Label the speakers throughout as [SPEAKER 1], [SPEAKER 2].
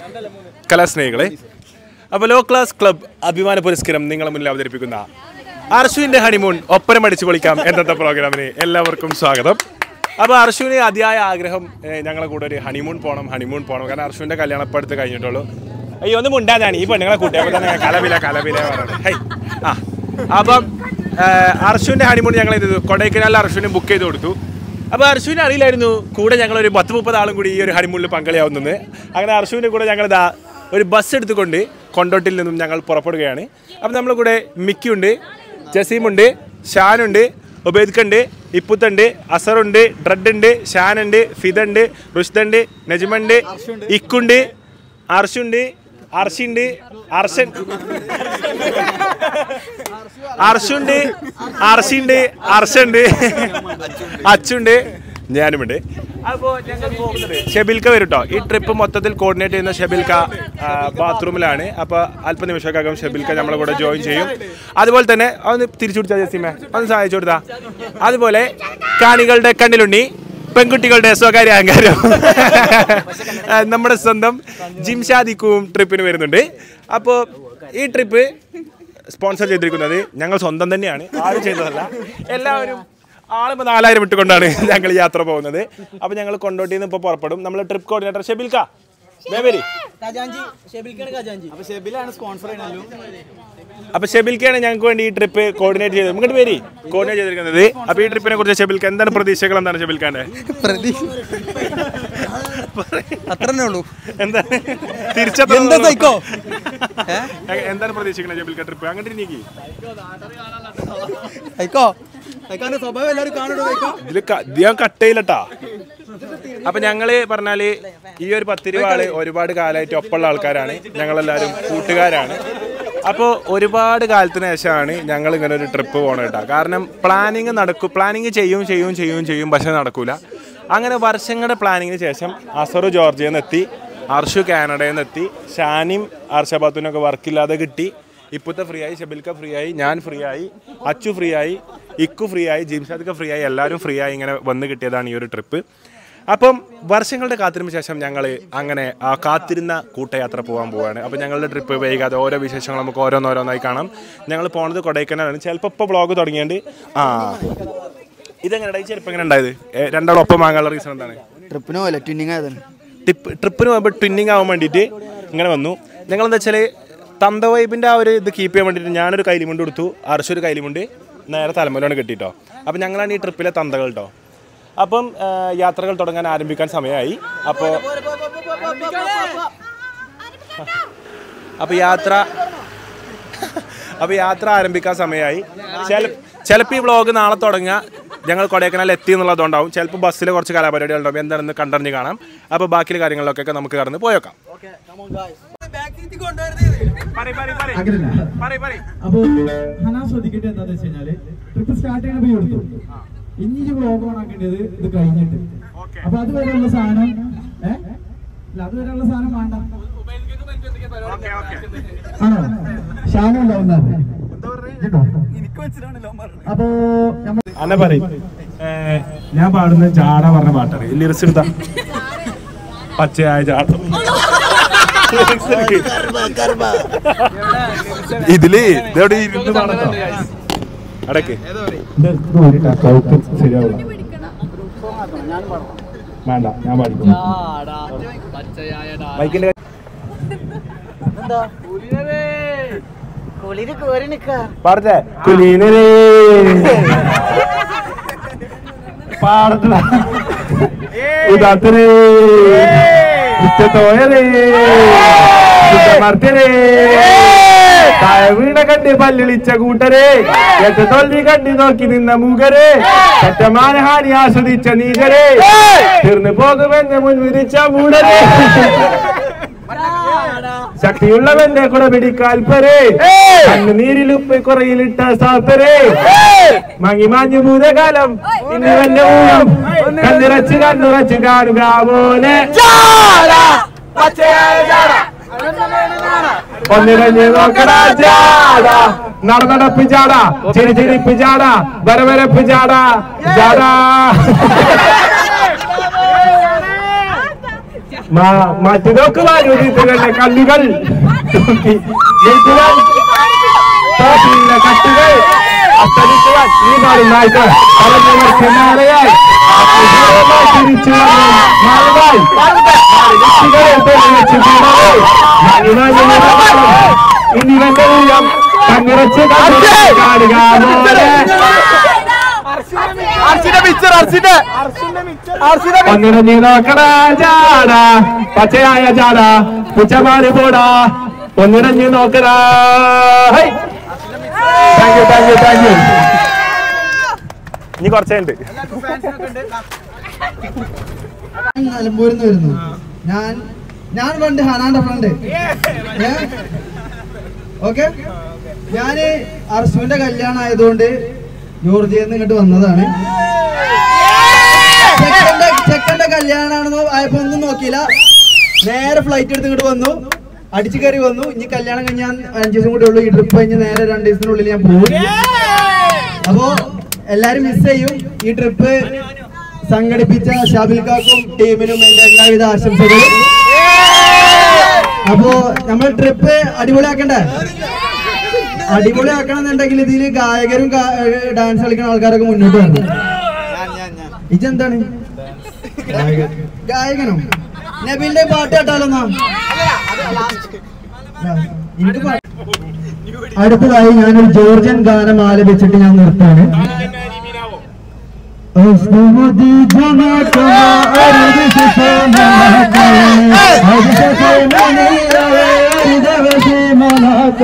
[SPEAKER 1] കലാസ്നേഹികളെ അപ്പോൾ low class club അഭിമാന പുരസ്കാരം നിങ്ങളെ മുന്നിൽ അവതരിപ്പിക്കുന്ന അർഷുവിന്റെ ഹണിമൂൺ ഒപ്പരം അടിച്ചു പൊളിക്കാം എന്നത്തെ പ്രോഗ്രാമിന് എല്ലാവർക്കും സ്വാഗതം അപ്പോൾ അർഷുവിന് അതിയായ ആഗ്രഹം ഏഹ്, ഞങ്ങളെ കൂടെ ഒരു ഹണിമൂൺ പോകണം ഹണിമൂൺ പോകണം കാരണം അർഷുവിന്റെ കല്യാണം ഇപ്പം അടുത്ത് കഴിഞ്ഞിട്ടുള്ളൂ അയ്യോ ഒന്നും മുണ്ടാതാണ് ഈ പെണ്ണുങ്ങളെ കൂട്ടിയപ്പോൾ തന്നെ കലവില കലവില പറയുന്നത് ഹൈ ആ അപ്പം ഏഹ്, അർഷുവിന്റെ ഹണിമൂൺ ഞങ്ങൾ ഇത് കൊടൈക്കനാലിൽ അർഷുവിന് ബുക്ക് ചെയ്ത് കൊടുത്തു അപ്പോൾ അർഷുവിന് അറിയില്ലായിരുന്നു കൂടെ ഞങ്ങൾ ഒരു പത്ത് മുപ്പത് ആളും കൂടി ഈ ഒരു ഹണിമൂണിൽ പങ്കാളിയാവുന്നത് അങ്ങനെ അർഷുവിൻ്റെ കൂടെ ഞങ്ങൾ ഇതാ ഒരു ബസ് എടുത്തുകൊണ്ട് കൊണ്ടോട്ടിൽ നിന്നും ഞങ്ങൾ പുറപ്പെടുകയാണ് അപ്പം നമ്മുടെ കൂടെ മിക്കിയുണ്ട് ജസീമുണ്ട് ഷാനുണ്ട് ഉബൈദ്ക്കുണ്ട് ഇപ്പുത്തുണ്ട് അസറുണ്ട് ഡ്രഡ് ഉണ്ട് ഷാനുണ്ട് ഫിദുണ്ട് റുഷ്ദുണ്ട് നജ്മുണ്ട് ഇക്കുണ്ട് അർഷുണ്ട് അർഷിണ്ട് അർഷൻ അർഷുണ്ട് അർഷിണ്ട് അർഷുണ്ട് അച്ചുണ്ട് ഞാനുമുണ്ട് അപ്പോൾ ഞങ്ങൾ പോകുന്നത് ഷെബിൽക്ക വരും കേട്ടോ ഈ ട്രിപ്പ് മൊത്തത്തിൽ കോർഡിനേറ്റ് ചെയ്യുന്ന ഷെബിൽക്ക ആ, ബാത്റൂമിലാണ് അപ്പോൾ അല്പനിമിഷമൊക്കെ ഷെബിൽക്ക നമ്മളെ കൂടെ ജോയിൻ ചെയ്യും അതുപോലെ തന്നെ ഒന്ന് തിരിച്ചു കൊടുത്താൽ ജസീമേ ഒന്ന് സഹായിച്ചു കൊടുത്താ അതുപോലെ കാണികളുടെ കണ്ണിലുണ്ണി പെൺകുട്ടികളുടെ സ്വകാര്യ അഹങ്കാരം ആ, നമ്മുടെ സ്വന്തം ജിംഷാദിക്കും ട്രിപ്പിന് വരുന്നുണ്ട് അപ്പോൾ ഈ ട്രിപ്പ് സ്പോൺസർ ചെയ്തിരിക്കുന്നത് ഞങ്ങൾ സ്വന്തം തന്നെയാണ് ആരും ചെയ്തതല്ല എല്ലാവരും ആളുമ്പോൾ നാലായിരം ഇട്ടുകൊണ്ടാണ് ഞങ്ങൾ യാത്ര പോകുന്നത് അപ്പോൾ ഞങ്ങൾ കൊണ്ടോട്ടിയിൽ നിന്ന് ഇപ്പോൾ പുറപ്പെടും നമ്മൾ ട്രിപ്പ് കോർഡിനേറ്റർ ഷെബിൽക്ക ബേബരി
[SPEAKER 2] ഖജാഞ്ചി ഷെബിൽക്കാണ് ഖജാഞ്ചി
[SPEAKER 3] അപ്പൊ ഷെബിലാണ് സ്പോൺസർ ചെയ്യണല്ലോ
[SPEAKER 1] അപ്പോൾ ഷെബിൽക്കാണ് ഞങ്ങൾക്ക് വേണ്ടി ഈ ട്രിപ്പ് കോർഡിനേറ്റ് ചെയ്തത് ഇങ്ങോട്ട് പേര് കോർഡിനേറ്റ് ചെയ്തിരിക്കുന്നത് അപ്പോൾ ഈ ട്രിപ്പിനെ കുറിച്ച് ഷെബിൽക്ക എന്താണ് പ്രതീക്ഷകൾ എന്താണ് ഷെബിൽക്കാൻ്റെ
[SPEAKER 2] പ്രതി അത്രന്നെ ഉള്ളൂ
[SPEAKER 1] എന്താണ്
[SPEAKER 2] എന്താ
[SPEAKER 1] തിരിച്ചെത്താൻ
[SPEAKER 2] സൈക്കോ
[SPEAKER 1] എന്താണ് പ്രതീക്ഷിക്കുന്നത് ഷെബിൽക്ക ട്രിപ്പ് അങ്ങോട്ട് നീക്കി
[SPEAKER 2] സൈക്കോ സൈക്കോന്റെ സ്വഭാവം എല്ലാവരും കാണുള്ളൂ സൈക്കോ
[SPEAKER 1] ഇതിൽ ഞാൻ കട്ട് ചെയ്യില്ലട്ടാ അപ്പൊ ഞങ്ങള് പറഞ്ഞാല് ഈ ഒരു പത്ത് രൂപ ആള് ഒരുപാട് കാലമായിട്ട് ഒപ്പമുള്ള ആൾക്കാരാണ് ഞങ്ങളെല്ലാവരും കൂട്ടുകാരാണ് അപ്പോൾ ഒരുപാട് കാലത്തിന് ശേഷമാണ് ഞങ്ങൾ ഇങ്ങനെ ഒരു ട്രിപ്പ് പോകണം കേട്ടോ കാരണം പ്ലാനിങ് നടക്കും പ്ലാനിങ് ചെയ്യും ചെയ്യും ചെയ്യും ചെയ്യും പക്ഷെ നടക്കൂല അങ്ങനെ വർഷങ്ങളുടെ പ്ലാനിങ്ങിന് ശേഷം അസറു ജോർജിയയിൽ നിന്ന് എത്തി അർഷു കാനഡയിൽ നിന്ന് എത്തി ഷാനിം അർഷബാത്തുനൊക്കെ വർക്കില്ലാതെ കിട്ടി ഇപ്പോഴത്തെ ഫ്രീ ആയി ഷബിൽക്ക ഫ്രീ ആയി ഞാൻ ഫ്രീ ആയി അച്ചു ഫ്രീ ആയി ഇക്കു ഫ്രീ ആയി ജിംഷാദൊക്കെ ഫ്രീ ആയി എല്ലാവരും ഫ്രീ ആയി ഇങ്ങനെ വന്ന് കിട്ടിയതാണ് ഈ ഒരു ട്രിപ്പ് അപ്പം വർഷങ്ങളുടെ കാത്തിരിന് ശേഷം ഞങ്ങൾ അങ്ങനെ ആ കാത്തിരുന്ന കൂട്ടയാത്ര പോകാൻ പോവാണ് അപ്പം ഞങ്ങളുടെ ട്രിപ്പ് വൈകാതെ ഓരോ വിശേഷങ്ങൾ നമുക്ക് ഓരോന്നോരോന്നായി കാണാം ഞങ്ങൾ പോണത് കൊടൈക്കനാലാണ് ചിലപ്പോൾ ഇപ്പോൾ ബ്ലോഗ് തുടങ്ങിയത് ആ ഇതെങ്ങനെ ചിലപ്പോൾ എങ്ങനെ ഉണ്ടായത് ഏ, രണ്ടാളും ഒപ്പം വാങ്ങാനുള്ള റീസൺ എന്താണ്
[SPEAKER 2] ട്രിപ്പിന് പോലെ ട്വിന്നിങ് ആയതാണ്
[SPEAKER 1] ടിപ്പ് ട്രിപ്പിന് പോകുമ്പോൾ ട്വിന്നിങ് ആവാൻ വേണ്ടിയിട്ട് ഇങ്ങനെ വന്നു ഞങ്ങളെന്താ വെച്ചാൽ തന്ത വൈബിൻ്റെ ആ ഒരു ഇത് കീപ്പ് ചെയ്യാൻ വേണ്ടിയിട്ട് ഞാനൊരു കൈലിമുണ്ട് കൊടുത്തു അർഷൊരു കൈലിമുണ്ട് നേരെ തലമുറയാണ് കിട്ടിയിട്ടോ അപ്പം ഞങ്ങളാണ് ഈ ട്രിപ്പിലെ തന്തകൾ കേട്ടോ അപ്പം ആ, യാത്രകൾ തുടങ്ങാൻ ആരംഭിക്കാൻ സമയമായി അപ്പോൾ അപ്പോൾ യാത്ര അപ്പോൾ യാത്ര ആരംഭിക്കാൻ സമയമായി ചില ചിലപ്പോൾ ഈ വ്ളോഗ് നാളെ തുടങ്ങുക ഞങ്ങൾ കൊടൈക്കനാൽ എത്തി എന്നുള്ളതുകൊണ്ടാവും ചിലപ്പോൾ ബസ്സിൽ കുറച്ച് കലാപരിപാടികൾ ഉണ്ടാവും എന്താണെന്ന് കണ്ടറിഞ്ഞ് കാണാം അപ്പോൾ ബാക്കിയുള്ള കാര്യങ്ങളിലൊക്കെ നമുക്ക് കടന്ന് പോയേക്കാം
[SPEAKER 4] അപ്പൊ ഹനാ ശ്രദ്ധിക്കേണ്ടത് എന്താന്ന് വെച്ച് കഴിഞ്ഞാല് ട്രിപ്പ് സ്റ്റാർട്ട് ചെയ്യണ പോയി കൊടുത്തു ഇനി ഈ വ്ളോഗ് ഓൺ ആക്കേണ്ടത് ഇത് കഴിഞ്ഞിട്ട് അപ്പൊ അതുവരെയുള്ള സാധനം ഏഹ് ഇല്ല അതുവരെയുള്ള സാധനം വേണ്ട ആണോ ഷാനും ഉണ്ടാവുന്നത് അപ്പോ നമ്മൾ
[SPEAKER 1] അന്ന പറയും ഞാൻ പാടുന്ന ജാട പറഞ്ഞ പാട്ടാണ് ലിറിക്സ് എടുത്ത പച്ചയായ ജാട Lyrics എടുക്ക്. ഇതില് ഇതെവിടെ ഇരുന്ന് പാടട്ടോ അടക്ക് ശരിയാവില്ല വേണ്ട ഞാൻ പാടിക്കും മൈക്കിന്റെ
[SPEAKER 2] കുളിര് കോരി നിക്ക
[SPEAKER 1] പാടട്ടെ കുലീനരേ പാടട്ടെ ഉദാത്തരേ ഉച്ചത്തോയരേ മർത്തരേ താഴ വീണ കണ്ട് പല്ലിളിച്ച കൂട്ടരെ എട്ട് തൊല്ലി കണ്ടി നോക്കി നിന്ന മൂകരെ സത്യമാന ഹാനി ആസ്വദിച്ച നീകരെ തീർന്നു പോകുമെന്ന് മുൻവിരിച്ച മൂടരെ ശക്തിയുള്ളവന്റെ കുട പിടിക്കാൽപ്പരേ കണ്ണുനീരിലുപ്പ് കുറയിലിട്ട സാത്തരേ മങ്ങി മാഞ്ഞു ഭൂതകാലം ഇന്നിവന്റെ ഊഴം കണ്ണിറച്ച് കണ്ണുറച്ച് കാണുക പോലെ ഒന്നിറഞ്ഞ് നോക്കടാ ജാടാ നടന്നടപ്പ് ചാടാ ചിരി ചിരിപ്പ് ചാടാ വരവരപ്പ് ചാടാ ചാടാ മാ- മാറ്റി നോക്കുവാൻ ഉദിത്തുകളുടെ കണ്ണുകൾ നോക്കി ജയിക്കുവാൻ തോപ്പിലെ കട്ടുകൾ അസ്തമിക്കുവാൻ ഈ നാളും നായ്ക്ക പറഞ്ഞവർ പിന്നാലെയായി വിജയമായി തിരിച്ചു വന്നു നാളുമായി വ്യക്തികളെ തെളിയിച്ചു വീണത് ഞാനിതായി നിലകൊള്ളും. ഇനി എന്റെ ഉള്ളം കണ്ണിറച്ച് കാണുക മോനെ പന്നിറങ്ങി നോക്കണ ജാട പച്ചയായ ജാട പുച്ചമാര് പോടാ ഒന്നിറങ്ങി നോക്കണ thank you thank you thank you ഇനി കുറച്ചുണ്ട്
[SPEAKER 2] നിലമ്പൂരിൽ നിന്ന് വരുന്നു ഞാൻ ഞാൻ ഫ്രണ്ട് ഹനാന്റെ ഫ്രണ്ട് ഓക്കെ ഞാന് അർസുവിന്റെ കല്യാണം ആയതുകൊണ്ട് ജോർജിയിൽ നിന്ന് ഇങ്ങോട്ട് വന്നതാണ് ചെക്കന്റെ ചെക്കന്റെ കല്യാണമാണെന്നോ ആയപ്പോ ഒന്നും നോക്കിയില്ല നേരെ ഫ്ലൈറ്റ് എടുത്ത് ഇങ്ങോട്ട് വന്നു അടിച്ചു കയറി വന്നു ഇനി കല്യാണം കഴിഞ്ഞ് ഞാൻ അഞ്ചു ദിവസം കൂടെ ഉള്ളൂ ഈ ട്രിപ്പ് കഴിഞ്ഞ് നേരെ രണ്ട് ദിവസത്തിനുള്ളിൽ ഞാൻ പോകും അപ്പോ എല്ലാരും മിസ് ചെയ്യും ഈ ട്രിപ്പ് സംഘടിപ്പിച്ച ഷാബിൽക്കാക്കും ടീമിനും എന്റെ എല്ലാവിധ ആശംസകളും അപ്പോ നമ്മൾ ട്രിപ്പ് അടിപൊളിയാക്കണ്ടേ അടിപൊളിയാക്കണം എന്നുണ്ടെങ്കിൽ ഇതിൽ ഗായകരും ഡാൻസ് കളിക്കുന്ന ആൾക്കാരൊക്കെ മുന്നോട്ട് വരണം ഇതെന്താണ് ഗായകനോ നബീലിന്റെ പാട്ട് കേട്ടാലോന്നാ എനിക്ക് പാട്ട് അടുത്തതായി ഞാനൊരു ജോർജൻ ഗാനം ആലപിച്ചിട്ട് ഞാൻ നിർത്താണ് أصدمدي جمعك ما أريد تسمعك أريد تسمعني أريد بسمعك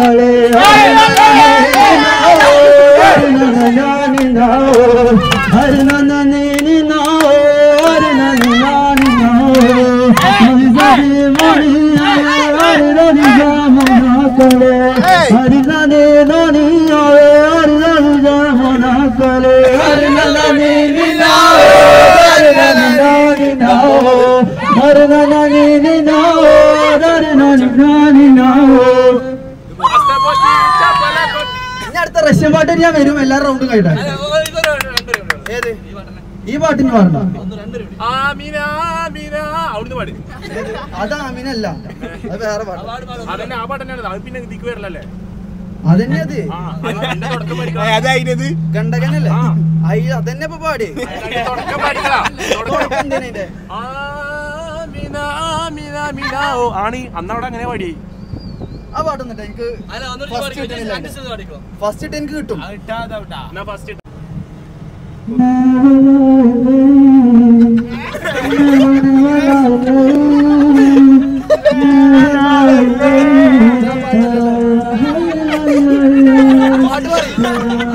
[SPEAKER 2] അടുത്ത റഷ്യൻ പാട്ട് ഞാൻ വരും എല്ലാ റൗണ്ടും കഴിട്ടാ ഏത് ഈ പാട്ടിന് പാടണ്ട
[SPEAKER 1] ആമിന ആമിന അവിടുന്ന് പാടി
[SPEAKER 2] അത് അമീനല്ല അത് വേറെ പാട്ട്
[SPEAKER 1] അതന്നെ ആ പാട്ടന്നെയാണ് അത് പിന്നെ ദിക്ക് വരലല്ലേ
[SPEAKER 2] അതന്നെ അത്
[SPEAKER 1] ആ അതിന്റെ തുടക്കം പഠിക്കണം
[SPEAKER 2] ഗണ്ടകനല്ലേ
[SPEAKER 1] ആ.
[SPEAKER 2] അയ്യ അതന്നെ ഇപ്പൊ പാടി
[SPEAKER 1] അതിന്റെ തുടക്കം പഠിക്കലാ തുടക്കം
[SPEAKER 2] തുടക്കം എന്തിനാ ഇതിന്റെ?
[SPEAKER 1] ആമിന ആമിന ആമിന ഓ ആണ് അന്ന് അവിടെ അങ്ങനെ പാടി
[SPEAKER 2] ആ പാട്ടൊന്നിട്ട് എനിക്ക് ഫസ്റ്റ് കിട്ടണില്ല ഫസ്റ്റ് ഇട്ട് എനിക്ക് കിട്ടും
[SPEAKER 1] എന്നാ ഫസ്റ്റ്
[SPEAKER 2] പാട്ട് പാടി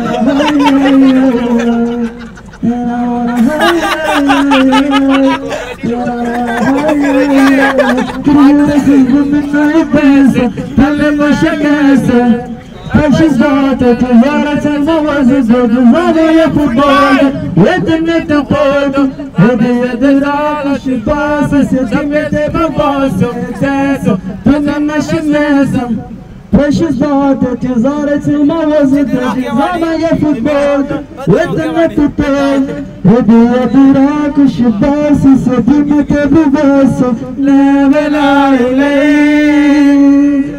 [SPEAKER 3] Precious daughter, tu vara sen mavazi zodu Zavo je futbol, jedem ne te podu Ode jede rana, šibasa se Dime te babaso, teso Tu nam našim mesam Precious daughter, tu zara sen mavazi zodu Zavo je futbol, jedem ne te podu Ode jede rana, šibasa se Dime te babaso Leve la ilay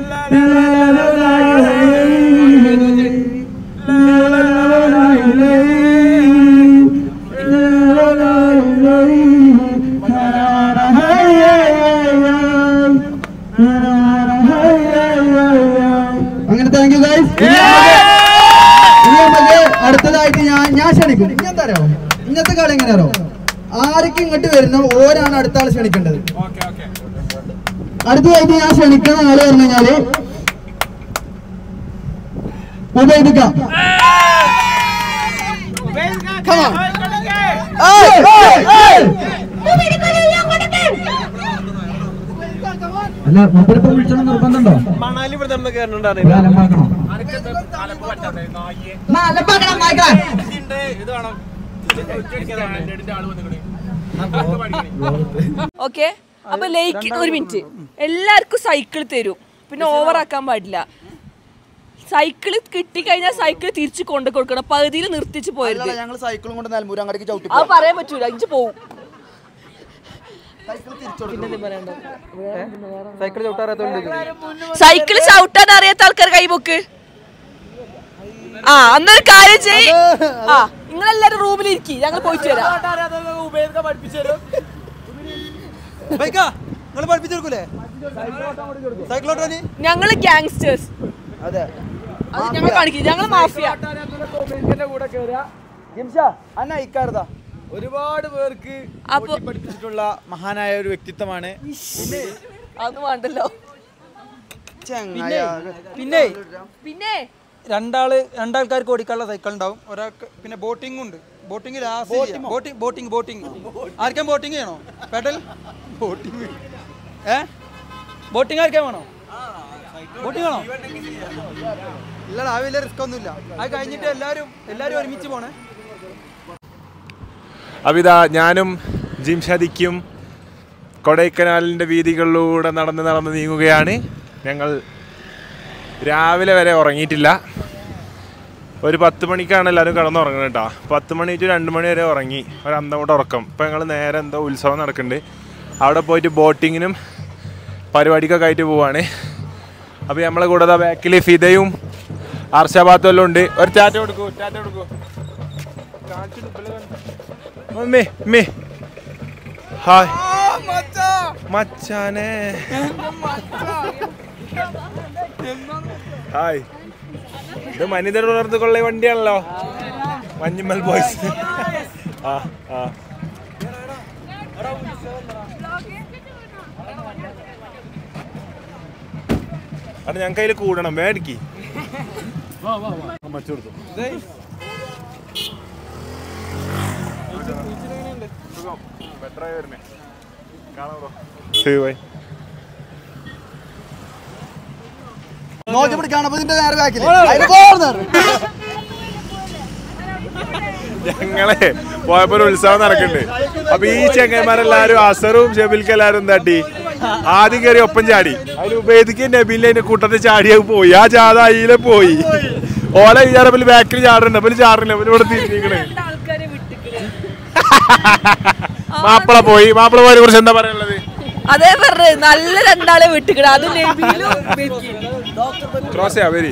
[SPEAKER 2] അങ്ങനെ thank you guys ഇനി നമുക്ക് അടുത്തതായിട്ട് ഞാൻ ഞാൻ ക്ഷണിക്കും ഇനി എന്താ അറിയോ ഇന്നത്തെ കളി എങ്ങനെ അറിയോ ആരൊക്കെ ഇങ്ങോട്ട് വരുന്നോ ഓരാണ് അടുത്ത ആൾ ക്ഷണിക്കേണ്ടത് അടുത്തതായിട്ട് ഞാൻ ക്ഷണിക്കുന്ന ആള് പറഞ്ഞു കഴിഞ്ഞാല് ഉബൈദിക്ക Come on. Hey, hey, hey.
[SPEAKER 3] അല്ല മൂപ്പരിപ്പം വിളിച്ചണം നിർബന്ധമുണ്ടോ ഒരു അലമ്പാക്കണോ
[SPEAKER 5] ഓക്കെ അപ്പൊ ലേക്ക് ഒരു മിനിറ്റ് എല്ലാവർക്കും സൈക്കിൾ തരും പിന്നെ ഓവർ ആക്കാൻ പാടില്ല സൈക്കിൾ കിട്ടിക്കഴിഞ്ഞാൽ സൈക്കിൾ തിരിച്ചു കൊണ്ടു കൊടുക്കണം പകുതിയിൽ നിർത്തിച്ച് പോയത്
[SPEAKER 2] ഞങ്ങൾ സൈക്കിളും കൊണ്ട് നെൽമൂര് അങ്ങോട്ടേക്ക് ചവിട്ടി
[SPEAKER 5] അത് പറയാൻ പറ്റൂല ഇഞ്ച് പോവും
[SPEAKER 2] സൈക്കിൾ ചവിട്ടാറാത്തോണ്ട്
[SPEAKER 5] സൈക്കിള് ചവിട്ടാൻ അറിയാത്ത ആൾക്കാർ കൈബുക്ക് ആ അന്നൊരു കാര്യം ചെയ് ആ നിങ്ങളെല്ലാരും റൂമിൽ ഇരിക്കി ഞങ്ങൾ പോയിട്ട് വരാം
[SPEAKER 2] നിങ്ങൾ പഠിപ്പിച്ചു കൊടുക്കൂലേ സൈക്കിൾ ഓട്ടാനി
[SPEAKER 5] ഞങ്ങള് ഗാങ്സ്റ്റേഴ്സ്
[SPEAKER 2] അതെ
[SPEAKER 5] അത് ഞങ്ങൾ കാണിക്കും ഞങ്ങൾ മാഫിയ
[SPEAKER 2] അന്ന ഇക്കാരതാ ഒരുപാട് പേർക്ക്
[SPEAKER 5] അപ്പൊ
[SPEAKER 2] പഠിപ്പിച്ചിട്ടുള്ള മഹാനായ ഒരു വ്യക്തിത്വമാണ്
[SPEAKER 5] അത് വേണ്ടല്ലോ
[SPEAKER 2] പിന്നെ
[SPEAKER 5] പിന്നെ
[SPEAKER 6] രണ്ടാള് രണ്ടാൾക്കാർക്ക് ഓടിക്കാനുള്ള സൈക്കിൾ ഉണ്ടാവും ഒരാൾക്ക് പിന്നെ ബോട്ടിംഗ് ഉണ്ട് boating last boating boating boating ആർക്കും ബോട്ടിംഗ് ചെയ്യണോ പെഡൽ ബോട്ടിംഗ് ഏ ബോട്ടിംഗ് ആർക്കാ വേണോ ബോട്ടിംഗ് ആണോ ഇല്ലടാ ആ വലിയ റിസ്ക് ഒന്നുമില്ല അത് കഴിഞ്ഞിട്ട് എല്ലാവരും എല്ലാവരും ഒരുമിച്ച് പോണേ
[SPEAKER 1] അപ്പോൾ ഇതാ ഞാനും ജിംഷാദിക്കും കൊടൈക്കനാലിൻ്റെ വീതികളിലൂടെ നടന്ന് നടന്ന് നീങ്ങുകയാണ് ഞങ്ങൾ രാവിലെ വരെ ഉറങ്ങിയിട്ടില്ല ഒരു പത്ത് മണിക്കാണ് എല്ലാവരും കിടന്നുറങ്ങുന്നത് കേട്ടോ പത്ത് മണി ടു രണ്ട് മണി വരെ ഉറങ്ങി ഒരു അന്തം കൂടെ ഉറക്കം ഇപ്പം ഞങ്ങൾ നേരെ എന്തോ ഉത്സവം നടക്കുന്നുണ്ട് അവിടെ പോയിട്ട് ബോട്ടിങ്ങിനും പരിപാടിക്കൊക്കെ ആയിട്ട് പോവാണ് അപ്പോൾ നമ്മളെ കൂടെ ബാക്കിൽ ഫിദയും അർഷാബാത്തും എല്ലാം ഉണ്ട് ഒരു ടാറ്റ കൊടുക്കൂ ടാറ്റ കൊടുക്കൂ മമ്മി മമ്മി ഹായ് മച്ചാനെ ഹായ് ഇത് മനിതർ വളർത്തുകൊള്ള വണ്ടിയാണല്ലോ മഞ്ഞുമ്മൽ ബോയ്സ് ആ ആ അത് ഞങ്ങൾക്ക് അതിൽ കൂടണം മേടിക്ക് ശരി ബൈ
[SPEAKER 2] നോക്കി പിടിക്കാണ് അപ്പൊ ഇതിന്റെ നേരെ ബാക്കിൽ അതിന് പോർന്ന്
[SPEAKER 1] ഞങ്ങളെ പോയപ്പോ ഒരു ഉത്സവം നടക്കുന്നുണ്ട് അപ്പൊ ഈ ചെങ്ങന്മാരെല്ലാരും അസറും ഷെബിൽക്ക് എല്ലാരും എന്താട്ടി ആദ്യം കയറി ഒപ്പം ചാടി അതിന് ഉപേദിക്ക് നബീലിന്റെ അതിന്റെ കൂട്ടത്തിൽ ചാടിയത് പോയി ആ ജാഥ അയിലെ പോയി ഓല വിചാരം ബാക്കിൽ ചാടുന്നുണ്ട് അപ്പൊ ചാടില്ല അവര് ഇവിടെ തിരിഞ്ഞിരിക്കണേ
[SPEAKER 5] ആൾക്കാരെ വിട്ടിക്കണേ
[SPEAKER 1] മാപ്പിള പോയി മാപ്പിള പോയതിനെ കുറിച്ച് എന്താ പറയാനുള്ളത്
[SPEAKER 5] അതേ പറഞ്ഞത് നല്ല രണ്ടാളെ വിട്ടിക്കണ അത് നബീലും ഇബേക്കും.
[SPEAKER 1] ക്രോസ് ചെയ്യാ വരി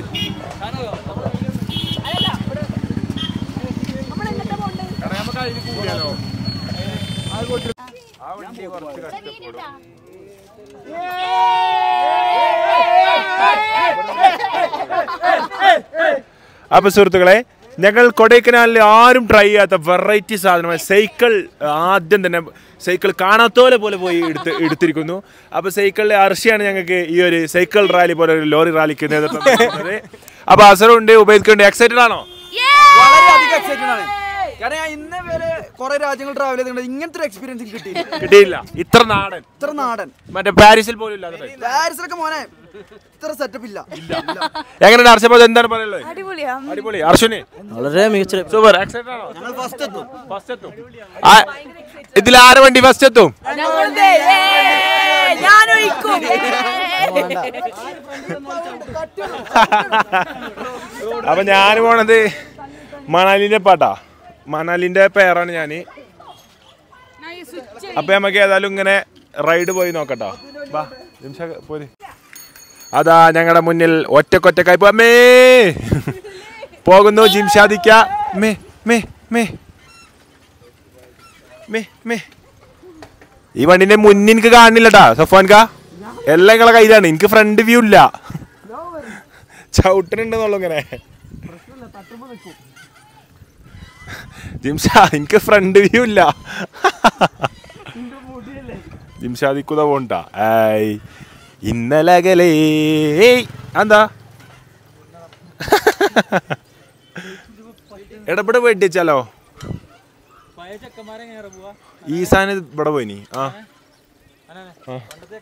[SPEAKER 1] അപ്പൊ സുഹൃത്തുക്കളെ ഞങ്ങൾ കൊടൈക്കനാലിൽ ആരും ട്രൈ ചെയ്യാത്ത വെറൈറ്റി സാധനമായ സൈക്കിൾ ആദ്യം തന്നെ സൈക്കിൾ കാണാത്തോലെ പോലെ പോയി എടുത്ത് എടുത്തിരിക്കുന്നു അപ്പൊ സൈക്കിളിലെ അർഷിയാണ് ഞങ്ങൾക്ക് ഈ ഒരു സൈക്കിൾ റാലി പോലെ ഒരു ലോറി റാലിക്ക് നേതൃത്വം നൽകുന്നത് അപ്പൊ അസറുണ്ട് ഉപയോഗിക്കുന്നുണ്ട് എക്സൈറ്റഡ് ആണോ
[SPEAKER 2] വളരെയധികം എക്സൈറ്റഡ് ആണ് കാരണം ഞാൻ ഇന്ന് വരെ കുറെ രാജ്യങ്ങൾ ട്രാവൽ ചെയ്തിട്ടുണ്ട് ഇങ്ങനത്തെ ഒരു എക്സ്പീരിയൻസ് എനിക്ക് കിട്ടിയില്ല
[SPEAKER 1] കിട്ടിയില്ല ഇത്ര നാടൻ
[SPEAKER 2] ഇത്ര നാടൻ
[SPEAKER 1] മറ്റേ പാരീസിൽ പോലും ഇല്ലാതെ
[SPEAKER 2] പാരീസിലൊക്കെ മോനെ ഇത്ര സെറ്റപ്പ് ഇല്ല
[SPEAKER 1] എങ്ങനെയാണ് അർഷബോധ എന്താണ് പറയുള്ളത് അടിപൊളി അർഷുന്
[SPEAKER 6] വളരെ മികച്ച
[SPEAKER 1] സൂപ്പർ എക്സൈറ്റഡ് ആണോ
[SPEAKER 2] ഞങ്ങൾ ഫസ്റ്റ് എത്തും
[SPEAKER 1] ഫസ്റ്റ് എത്തും ആ, ഇതിൽ ആരെ വണ്ടി ഫസ്റ്റ് എത്തും
[SPEAKER 5] ഞങ്ങളുടെ ഏയ്, ഞാനൊഴിക്കും
[SPEAKER 1] അപ്പൊ ഞാൻ പോണത് മണാലിന്റെ പാട്ടാ മണാലിന്റെ പേരാണ് ഞാന് അപ്പൊ നമുക്ക് ഏതായാലും ഇങ്ങനെ റൈഡ് പോയി നോക്കട്ടോ വാ നിമിഷ പോര് അതാ ഞങ്ങളുടെ മുന്നിൽ ഒറ്റക്കൊറ്റക്കായി പോ മേ പോകുന്നു ജിംഷാദിക്ക മേ മേ മേ മേ മേ ഈ വണ്ടിന്റെ മുന്നിൽ എനിക്ക് കാണുന്നില്ലട്ടാ സഫാൻക എല്ലാം നിങ്ങളെ കയ്യിലാണ് എനിക്ക് ഫ്രണ്ട് വ്യൂ ഇല്ല ചവിട്ടനുണ്ടെന്നുള്ളു ഇങ്ങനെ ജിംഷാ എനിക്ക് ഫ്രണ്ട് വ്യൂ ഇല്ല ജിംഷാദിക്കുത പോണ്ട ഏയ് ഇന്നലകലേ ഏയ് എന്താ എടപെടെ വെട്ടിച്ചാലോ ഈ സാധനം ഇവിടെ പോയിനി ആ ആ.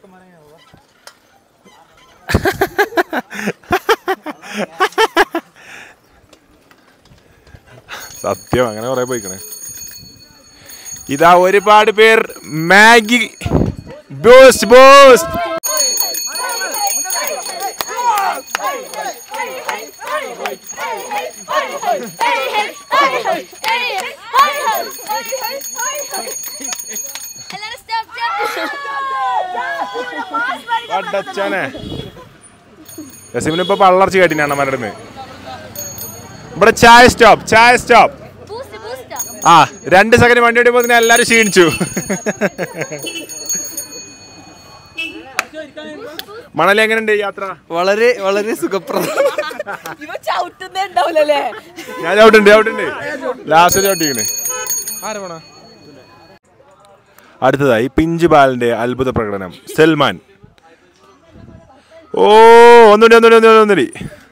[SPEAKER 1] സത്യം അങ്ങനെ കുറെ പോയിക്കണേ ഇതാ ഒരുപാട് പേർ മാഗി ബൂസ്റ്റ് ബൂസ്റ്റ്
[SPEAKER 7] എല്ലാരും stop, stop.
[SPEAKER 1] പടച്ചോനെ ജസീമിന് ഇപ്പൊ പള്ളർച്ച കേട്ടിന് അണ്ണന്മാരുടെ ഇവിടെ ചായ സ്റ്റോപ്പ് ചായ സ്റ്റോപ്പ് ആ രണ്ട് സെക്കൻഡ് വണ്ടി ഓടിയപ്പോ തന്നെ എല്ലാരും ക്ഷീണിച്ചു മണലി എങ്ങനെയുണ്ട് യാത്ര
[SPEAKER 2] വളരെ വളരെ സുഖപ്രദം
[SPEAKER 5] ഇവ ചവിട്ടുന്നേ ഉണ്ടാവില്ലല്ലേ
[SPEAKER 1] ഞാൻ ചവിട്ടുണ്ട് ചവിട്ടുണ്ട് ലാസ്റ്റ് ചവിട്ടിക്കണ് ആരാ പോണ അടുത്തതായി പിഞ്ച് ബാലിന്റെ അത്ഭുത പ്രകടനം സൽമാൻ ഓ ഒന്നുകൂടി ഒന്നുകൂടി ഒന്നുകൂടി ഒന്നുകൂടി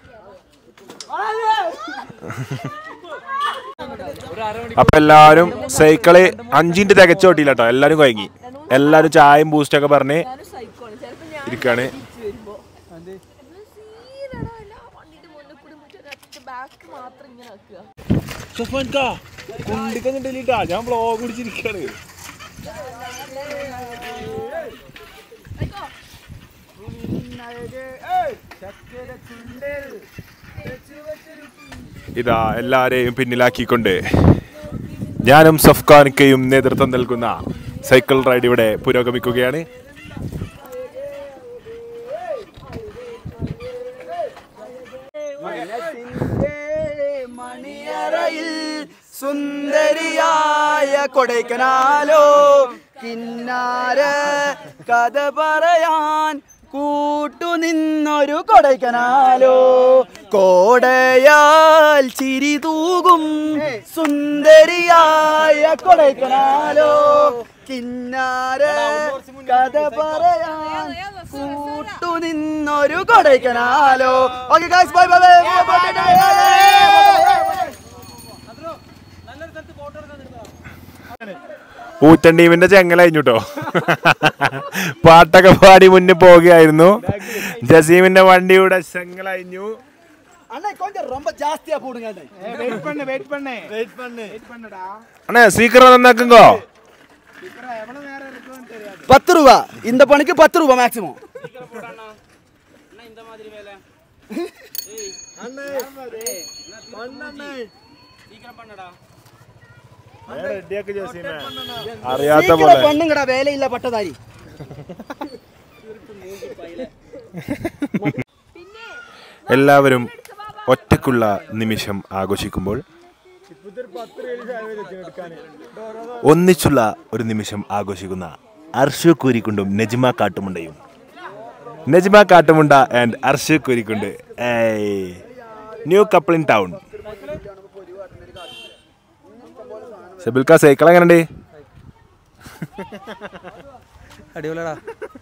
[SPEAKER 1] അപ്പൊ എല്ലാരും സൈക്കിള് അഞ്ചിന്റെ തികച്ചു ഓട്ടിയില്ല കേട്ടോ എല്ലാരും കൊയങ്ങി എല്ലാരും ചായയും ബൂസ്റ്റ് ഒക്കെ പറഞ്ഞ്
[SPEAKER 5] സൈക്കോണ് ചിലപ്പോ ഞാൻ
[SPEAKER 1] ഇരിക്കാണ്
[SPEAKER 5] വരുമ്പോ സീരെടാ, എല്ലാ വണ്ടിന്റെ മുന്നിൽ കൂടി മുറ്റത്ത് ബാക്ക് മാത്രം ഇങ്ങനെ ആക്കുക
[SPEAKER 1] ഞാൻ ബ്ലോഗ് പിടിച്ചിരിക്കാണ് ഇതാ എല്ലാരെയും പിന്നിലാക്കിക്കൊണ്ട് ഞാനും സഫ്ഖാനിക്കയും നേതൃത്വം നൽകുന്ന സൈക്കിൾ റൈഡ് ഇവിടെ പുരോഗമിക്കുകയാണ്
[SPEAKER 2] മണിയറയിൽ സുന്ദരിയായ കൊടൈക്കനാലോ കിന്നാര കഥ പറയാൻ കൂട്ടുനിന്നൊരു കൊടൈക്കനാലോ കോടയാൽ ചിരി തൂകും സുന്ദരിയായ കൊടൈക്കനാലോ കിന്നാര കഥ പറയാൻ കൂട്ടുനിന്നൊരു കൊടൈക്കനാലോ ഓക്കെ ഗൈസ് ബൈ ബൈ
[SPEAKER 1] ഊറ്റൻ ടീമിന്റെ ചെങ്ങല കഴിഞ്ഞുട്ടോ പാട്ടൊക്കെ പാടി മുന്നിൽ പോവുകയായിരുന്നു ജസീമിന്റെ വണ്ടിയുടെ ചെങ്ങല കഴിഞ്ഞു
[SPEAKER 2] அண்ணா கொஞ்சம் ரொம்ப ஜாஸ்தியா போடுங்க
[SPEAKER 1] அண்ணே சீக்கிரம் நന്നാக்குங்கோ
[SPEAKER 2] பத்து ரூபா இந்த பணிக்கு பத்து ரூபா மேக்ஸிமம்
[SPEAKER 1] അറിയാത്ത
[SPEAKER 2] சீக்கிரம்
[SPEAKER 1] പോലെ
[SPEAKER 2] பண்ணுங்கடா வேலையில்ல பட்டதாரி
[SPEAKER 1] എല്ലാവരും ഒറ്റക്കുള്ള നിമിഷം ആഘോഷിക്കുമ്പോൾ ഒന്നിച്ചുള്ള ഒരു നിമിഷം ആഘോഷിക്കുന്ന അർഷു കൂരിക്കുണ്ടും നജിമ കാട്ടുമുണ്ടയും നജിമ കാട്ടുമുണ്ട ആൻഡ് അർഷു കൂരിക്കുണ്ട് ഏയ് ന്യൂ കപ്പിൾ ഇൻ ടൗൺ സെബിൽക്ക സൈക്കിൾ എങ്ങനെയുണ്ട്
[SPEAKER 6] അടിപൊളിയാടാ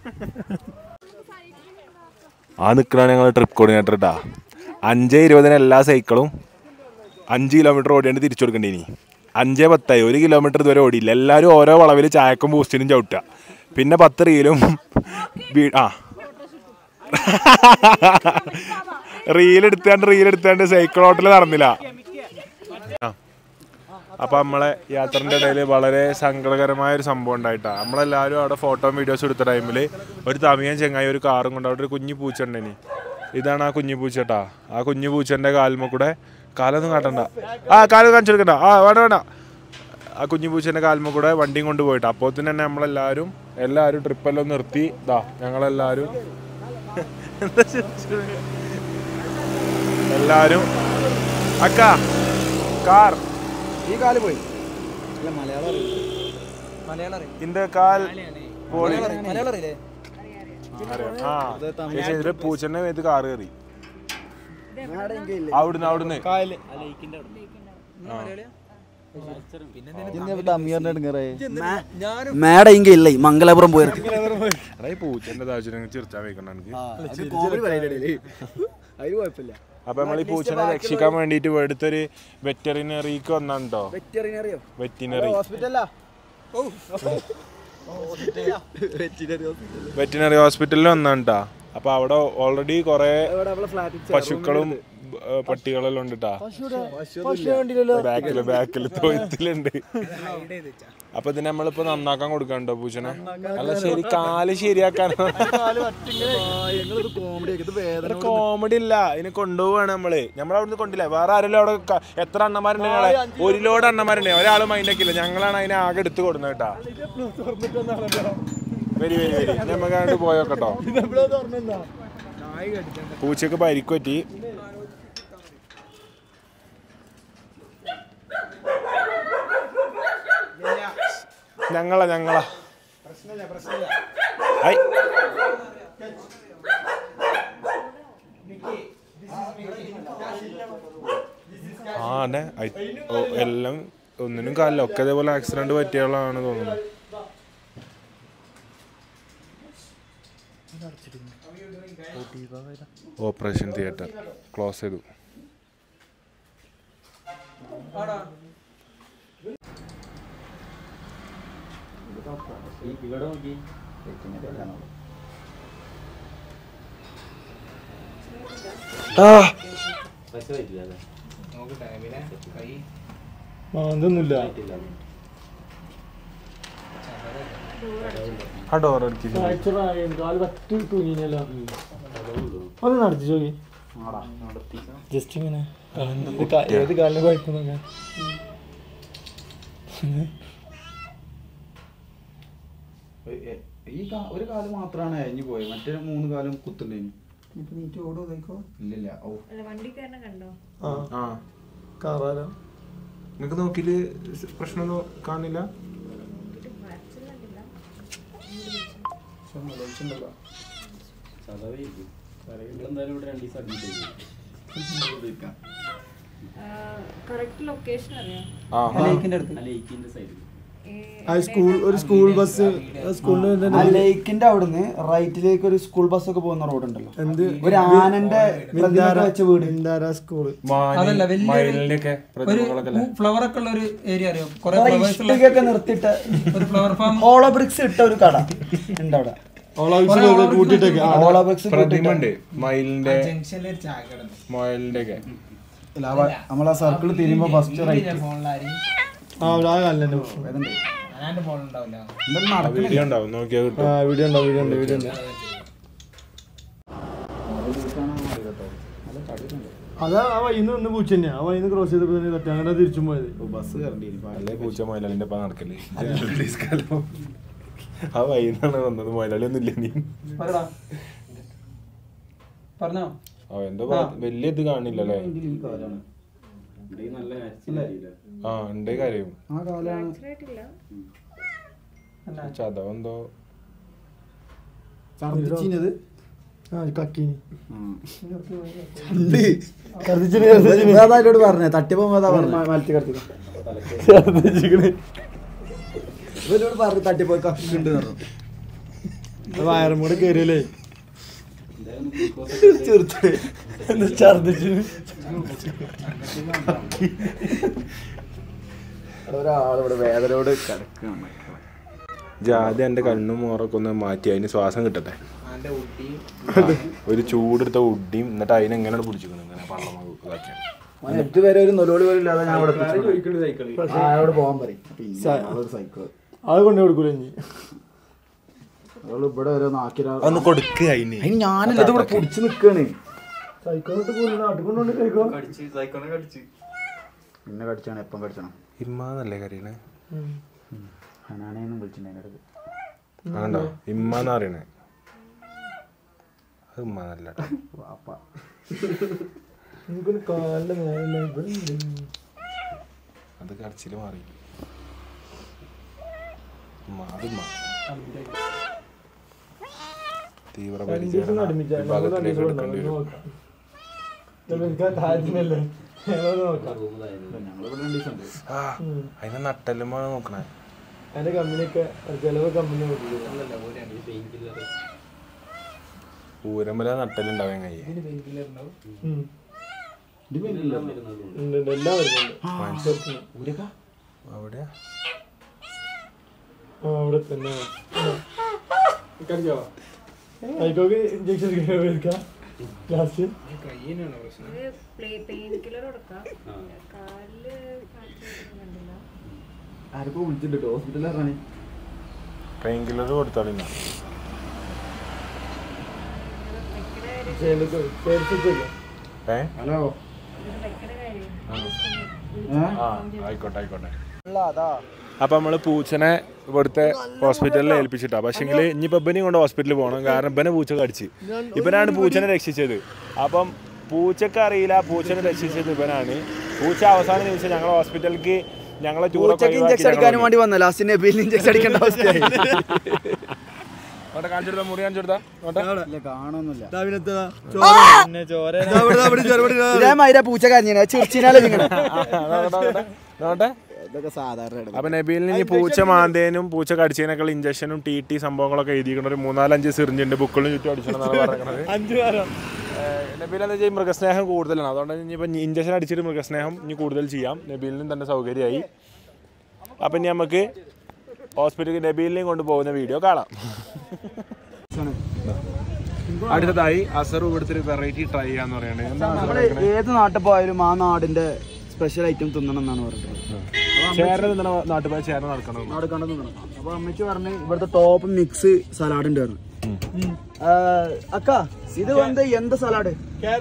[SPEAKER 1] ആ നിൽക്കണ ഞങ്ങൾ ട്രിപ്പ് കോർഡിനേറ്റർ ഇട്ടാ അഞ്ച് ഇരുപതിന് എല്ലാ സൈക്കിളും അഞ്ച് കിലോമീറ്റർ ഓടിയാണ്ട് തിരിച്ചു കൊടുക്കണ്ടേ ഇനി അഞ്ച് പത്തായി ഒരു കിലോമീറ്റർ ഇതുവരെ ഓടിയില്ല എല്ലാവരും ഓരോ വളവിൽ ചായക്കും ബൂസ്റ്റിനും ചവിട്ടുക പിന്നെ പത്ത് റീലും വീ- ആ റീൽ എടുത്താണ്ട് റീൽ എടുത്താണ്ട് സൈക്കിൾ ഹോട്ടൽ നടന്നില്ല ആ അപ്പൊ നമ്മളെ യാത്രന്റെ ഇടയിൽ വളരെ സങ്കടകരമായ ഒരു സംഭവം ഉണ്ടായിട്ടാ നമ്മളെല്ലാവരും അവിടെ ഫോട്ടോ വീഡിയോസ് എടുത്ത ടൈമിൽ ഒരു തമിയൻ ചെങ്ങായി ഒരു കാറും കൊണ്ട് അവിടെ ഒരു കുഞ്ഞു പൂച്ച ഉണ്ടേനി ഇതാണ് ആ കുഞ്ഞു പൂച്ചട്ടാ ആ കുഞ്ഞു പൂച്ചന്റെ കാൽമ കൂടെ കാലൊന്നും കാട്ടണ്ട ആ കാലം കാണിച്ചു കൊടുക്കണ്ട ആ വേണ്ട വേണ്ട ആ കുഞ്ഞു പൂച്ചന്റെ കാൽമ കൂടെ വണ്ടിയും കൊണ്ട് പോയിട്ട് അപ്പോൾ തന്നെ നമ്മളെല്ലാവരും എല്ലാവരും ട്രിപ്പെല്ലാം നിർത്തി ഇതാ ഞങ്ങളെല്ലാവരും എന്താ ചിരിച്ചത്? എല്ലാവരും അക്ക കാർ
[SPEAKER 2] ഈ കാല് പോയി
[SPEAKER 6] മലയാളം അറിയാം
[SPEAKER 1] இந்த കാൽ പോളി
[SPEAKER 6] മലയാളം അറിയില്ലേ
[SPEAKER 1] അറിയാം. ആ ചേച്ചി, ഇതില് പൂച്ചന്റെ മേത്ത് കാറ് കയറി അവിടുന്ന് അവിടുന്ന്
[SPEAKER 2] മേട ഇങ്ക ഇല്ല മംഗലാപുരം പോയിருக்கு
[SPEAKER 1] എടാ ഈ പൂച്ചന്റെ താഴ്ച ചിരിച്ചാൻ വെക്കണ്ട എനിക്ക്
[SPEAKER 2] അതിന് കുഴപ്പമില്ല
[SPEAKER 1] അപ്പൊ നമ്മൾ ഈ പൂച്ചനെ രക്ഷിക്കാൻ വേണ്ടിട്ട് എടുത്തൊരു വെറ്ററിനറിക്ക് വന്നാണ്ടോ
[SPEAKER 2] വെറ്ററിനറിയോ
[SPEAKER 1] വെറ്റിനറി
[SPEAKER 2] ഹോസ്പിറ്റലാ
[SPEAKER 1] വെറ്റിനറി ഹോസ്പിറ്റലിൽ വന്നാണ്ടാ അപ്പൊ അവിടെ ഓൾറെഡി കൊറേ
[SPEAKER 2] ഫ്ലാറ്റ്
[SPEAKER 1] പശുക്കളും ഏ, പട്ടികളെല്ലാം ഉണ്ട് ട്ടാ ബാക്കില് ബാക്കില് തൊഴുത്തിലുണ്ട് അപ്പൊ ഇതിനെ നമ്മളിപ്പോ നന്നാക്കാൻ കൊടുക്കണ്ടോ പൂച്ചനെ അല്ല ശരി കാല് ശരിയാക്കാനോ കോമഡി ഇല്ല ഇതിനെ കൊണ്ടുപോവാണ് നമ്മള് നമ്മളവിടുന്ന് കൊണ്ടില്ല വേറെ ആരെങ്കിലും അവിടെ ക- എത്ര അണ്ണന്മാരുണ്ട് ഞങ്ങളെ ഒരു ലോഡ് അണ്ണന്മാരുണ്ട് ഒരാൾ മൈൻഡാക്കില്ല ഞങ്ങളാണ് അതിനെ ആകെ എടുത്ത് കൊടുക്കുന്നത് കേട്ടാ വരി വരി വരി നമുക്കാണ്ട് പോയോക്കട്ടോ പൂച്ചക്ക് പരിക്ക് പറ്റി ഞങ്ങളാ ഞങ്ങളാ ഐ. ആ അതെ ഐ- ഓ, എല്ലാം ഒന്നിനും കാലില്ല ഒക്കെ അതേപോലെ ആക്സിഡന്റ് പറ്റിയുള്ളതാണ് തോന്നുന്നു ഓപ്പറേഷൻ തിയേറ്റർ ക്ലോസ് ചെയ്തു
[SPEAKER 3] അതൊന്നുമില്ല
[SPEAKER 1] ആ ഡോർ അടിക്കുന്നു
[SPEAKER 3] കാല് പറ്റി തൂങ്ങിനല്ലോ ഒന്ന് നടത്തി ചോക്കി ജസ്റ്റ് ഇങ്ങനെ ഇത് കാ- ഏത് കാലിന് കുഴപ്പമൊന്നുമില്ല
[SPEAKER 2] ഈ കാ- ഒരു കാലം മാത്രമാണ് അയഞ്ഞു പോയത് മറ്റേ മൂന്ന് കാലം കുത്തുണ്ടേനി ഇല്ലില്ല ഓ
[SPEAKER 7] വണ്ടിക്കാരനെ കണ്ടോ
[SPEAKER 3] ആ
[SPEAKER 1] ആ
[SPEAKER 3] കാറാലോ
[SPEAKER 1] നിങ്ങൾക്ക് നോക്കിയിട്ട് പ്രശ്നമൊന്നും കാണില്ല
[SPEAKER 7] കറക്റ്റ് ലൊക്കേഷൻ അറിയാം
[SPEAKER 1] ആ
[SPEAKER 3] ആ സ്കൂൾ ഒരു സ്കൂൾ ബസ് സ്കൂളിൽ
[SPEAKER 2] ആ ലേക്കിന്റെ അവിടുന്ന് റൈറ്റിലേക്ക് ഒരു സ്കൂൾ ബസ് ഒക്കെ പോകുന്ന റോഡ് ഉണ്ടല്ലോ
[SPEAKER 3] എന്ത്
[SPEAKER 2] ഒരു ആനന്റെ പ്രതിമ ഒക്കെ വെച്ച വീട്
[SPEAKER 3] മിന്താര സ്കൂള്
[SPEAKER 6] അതല്ല വലിയൊരു
[SPEAKER 1] മയിലിന്റെയൊക്കെ
[SPEAKER 6] ഒരു
[SPEAKER 1] പ്രതിമകളൊക്കെ അല്ലേ
[SPEAKER 6] ഫ്ലവർ ഒക്കെ ഉള്ള ഒരു ഏരിയ അറിയോ കുറെ ഫ്ലവേഴ്സ് ഉള്ള
[SPEAKER 2] ഇഷ്ടികയൊക്കെ നിർത്തിയിട്ട
[SPEAKER 6] ഒരു ഫ്ലവർ ഫാം
[SPEAKER 2] ഹോളോ ബ്രിക്സ് ഇട്ട ഒരു കട ഉണ്ട് അവിടെ
[SPEAKER 3] കൂട്ടിട്ടൊക്കെ
[SPEAKER 2] ഹോളോ ബ്രിക്സ്
[SPEAKER 1] പ്രതിമ ഉണ്ട് മയിലിന്റെ മയിലിന്റെ ഒക്കെ
[SPEAKER 2] നമ്മളെ സർക്കിൾ തിരിയുമ്പോ ഫസ്റ്റ് റൈറ്റ്
[SPEAKER 3] ആ ആ കാലിന്റെ
[SPEAKER 1] വീഡിയോ ഉണ്ടാവും നോക്കിയാൽ കിട്ടും
[SPEAKER 3] ആ വീഡിയോ ഉണ്ടോ വീഡിയോ ഉണ്ട് വീഡിയോ ഉണ്ട് അതാ ആ വൈന്ന് വന്ന് പൂച്ച തന്നെയാ ആ വൈന്ന് ക്രോസ് ചെയ്തപ്പോ തന്നെ തട്ടി അങ്ങനെ തിരിച്ചും പോയത്
[SPEAKER 2] ബസ് കയറേണ്ടി
[SPEAKER 1] അല്ലേ പൂച്ച മൊയലാളിന്റെ ഒപ്പം നടക്കല് ആ വൈകുന്നാണ് വന്നത് മൊയലാളി ഒന്നും ഇല്ല നീ
[SPEAKER 6] പറടാ പറഞ്ഞോ
[SPEAKER 1] ആ എന്തോ പറ- വലിയ ഇത് കാണില്ലല്ലേ ആ ഉണ്ടേ കാര്യം
[SPEAKER 2] ആ കാലാണ്
[SPEAKER 7] ആയിട്ടില്ല
[SPEAKER 1] ചതവ് എന്തോ
[SPEAKER 2] ഛർദിച്ചിനത്
[SPEAKER 3] ആ കക്കീനി
[SPEAKER 2] അതായിട്ട് പറഞ്ഞേ തട്ടിപ്പോ മലത്തി കടത്തി ഇവരോട് പറഞ്ഞു തട്ടിപ്പോ കക്കുണ്ട്
[SPEAKER 3] വയറും കൂടെ കയറിയല്ലേ
[SPEAKER 2] ചെറുത്ത്
[SPEAKER 3] ഛർദിച്ചു
[SPEAKER 2] ഒരാളിവിടെ വേദനയോട് കിടക്കണം
[SPEAKER 1] ജാതി എന്റെ കണ്ണും മോറൊക്കെ ഒന്ന് മാറ്റി അതിന് ശ്വാസം കിട്ടട്ടെ ഒരു ചൂടെടുത്ത ഉഡിയും എന്നിട്ട് അതിനെ എങ്ങനെ പിടിച്ചിരിക്കണം ഇങ്ങനെ പള്ളം ഇതാക്കിയാണ്
[SPEAKER 2] ഇതുവരെ ഒരു നൊലോളി പോലും ഇല്ലാതെ ഞാൻ അവിടെ അവിടെ പോകാൻ പറയും ഒരു സൈക്കിൾ
[SPEAKER 3] അത് കൊണ്ടു കൊടുക്കൂല ഇനി
[SPEAKER 2] അവള് ഇവിടെ ഓരോ നാക്കിരാ
[SPEAKER 1] ഒന്ന് കൊടുക്കുക അതിന്
[SPEAKER 2] അതിന് ഞാനല്ല ഇത് ഇവിടെ പിടിച്ച് നിക്കാണ്
[SPEAKER 3] സൈക്കോട്ട് പോലും നാട്ടിൽ കൊണ്ടുകൊണ്ട് കഴിക്കോ
[SPEAKER 2] പിന്നെ കടിച്ചാണ് എപ്പം കടിച്ചണം
[SPEAKER 1] ഇമ്മാന്നല്ലേ കരീണേ
[SPEAKER 2] ഹനാനേന്നും വിളിച്ചിട്ടുണ്ടായിരുന്നു ഇടയ്ക്ക്.
[SPEAKER 1] ആണ്ടോ ഇമ്മാന്ന് പറയണേ അത് ഉമ്മാന്നല്ല ട്ടോ.
[SPEAKER 2] വാപ്പ
[SPEAKER 3] എനിക്കൊരു കാലിന്റെ നേരല്ല ഇവിടെ ഉണ്ട്.
[SPEAKER 1] അത് കരച്ചില് മാറി ഉമ്മ അത് ഉമ്മ തീവ്ര
[SPEAKER 3] രണ്ടീസം കടുമിച്ചാ. ഞങ്ങൾ
[SPEAKER 1] വിഭാഗത്തിലേക്ക്
[SPEAKER 3] രണ്ടീസം
[SPEAKER 1] എടുക്കേണ്ടി
[SPEAKER 3] ഉണ്ടാവും.
[SPEAKER 1] വരും
[SPEAKER 3] നോക്കാം. ചിലപ്പോ എനിക്ക് ആ താഴ്ചനല്ലേ ഞങ്ങളത് നോക്കാം
[SPEAKER 2] ഞങ്ങളിവിടെ രണ്ട് ദിവസം ഉണ്ട്
[SPEAKER 1] ആ അതിനെ നട്ടെല്ലുമാണ് നോക്കണേ
[SPEAKER 3] അതിന്റെ കമ്പനിയൊക്കെ ചിലവ് കമ്പനി
[SPEAKER 1] പൂരമ്പല നട്ടലുണ്ടാവാൻ കയ്യേ
[SPEAKER 3] ഉണ്ട് ഉണ്ട് എല്ലാം വരുന്നുണ്ട്
[SPEAKER 1] അവിടെയാ
[SPEAKER 3] ആ അവിടെ തന്നെ ആയിക്കോക്ക് ഇഞ്ചക്ഷൻ എടുക്കാം ലാസ്റ്റ്
[SPEAKER 7] പെയിൻ കില്ലർ കൊടുക്കാം കാലില് കാണിച്ചു കണ്ടില്ല
[SPEAKER 2] ആരപ്പോ വിളിച്ചിട്ടുണ്ട് ഹോസ്പിറ്റലിൽ ഇറങ്ങി
[SPEAKER 1] പെയിൻ കില്ലർ കൊടുത്താളില്ല ഏ
[SPEAKER 2] ഹലോ
[SPEAKER 1] ആ ആയിക്കോട്ടെ ആയിക്കോട്ടെ അപ്പം നമ്മൾ പൂച്ചനെ ഇവിടുത്തെ ഹോസ്പിറ്റലിൽ ഏൽപ്പിച്ചിട്ടാ പക്ഷെങ്കിൽ ഇനിയിപ്പോൾ ഇബനെയും കൊണ്ട് ഹോസ്പിറ്റലിൽ പോകണം കാരണം ഇബനെ പൂച്ച കടിച്ച് ഇവനാണ് പൂച്ചനെ രക്ഷിച്ചത് അപ്പം പൂച്ചക്ക് അറിയില്ല പൂച്ചനെ രക്ഷിച്ചത് ഇവനാണ് പൂച്ച അവസാന നിമിഷം ഞങ്ങൾ ഹോസ്പിറ്റലിലേക്ക് ഞങ്ങളെ
[SPEAKER 2] പൂച്ചക്ക് ഇഞ്ചക്ഷൻ അടിക്കാനും വേണ്ടി വന്ന ലാസ്റ്റ് നബീൽ ഇഞ്ചക്ഷൻ അടിക്കേണ്ട അവസ്ഥയായി
[SPEAKER 1] കാണിച്ചെടുത്ത മുറി കാണിച്ചെടുത്താ
[SPEAKER 2] ഇതേമാതിരി പൂച്ച കരഞ്ഞ ചിർച്ചിനാലെ ഇങ്ങനെ
[SPEAKER 1] നോട്ടെ അപ്പൊ നബീലിന് ഈ പൂച്ച മാന്തേനും പൂച്ച കടിച്ചതിനൊക്കെ ഇഞ്ചക്ഷനും ടി ടി സംഭവങ്ങളൊക്കെ എഴുതിയിരിക്കുന്ന ഒരു മൂന്നാലഞ്ച് സിറിഞ്ച് ഉണ്ട് ബുക്കുകളും ചുറ്റും അടിച്ചെന്നാണ് പറയുന്നത് അഞ്ചു നബീൽ എന്താ വെച്ചാൽ മൃഗസ്നേഹം കൂടുതലാണ് അതുകൊണ്ട് ഇനിയിപ്പോൾ ഇഞ്ചക്ഷൻ അടിച്ചിട്ട് മൃഗസ്നേഹം ഇനി കൂടുതൽ ചെയ്യാം നബീലിനും തന്നെ സൗകര്യമായി അപ്പം ഇനി നമുക്ക് ഹോസ്പിറ്റലിൽ നബീലിനെയും കൊണ്ട് പോകുന്ന വീഡിയോ കാണാം അടുത്തതായി അസർ ഇവിടുത്തെ ഒരു വെറൈറ്റി ട്രൈ ചെയ്യാന്ന് പറയുന്നത് എന്താണ് അസർ
[SPEAKER 2] നമ്മള് ഏത് നാട്ടിൽ പോയാലും ആ നാടിന്റെ സ്പെഷ്യൽ ഐറ്റം തിന്നണം എന്നാണ് പറയുന്നത്
[SPEAKER 1] ചേരനെ തിന്നണ നാട്ടിൽ പോയി ചേരനെ നടക്കണം
[SPEAKER 2] നാട് കണ്ടു തിന്നണം അപ്പൊ അമ്മച്ചി പറഞ്ഞ് ഇവിടുത്തെ ടോപ്പ് മിക്സ് സലാഡ് ഉണ്ട് പറഞ്ഞു അക്ക ഇത് വന്ന് എന്ത് സലാഡ്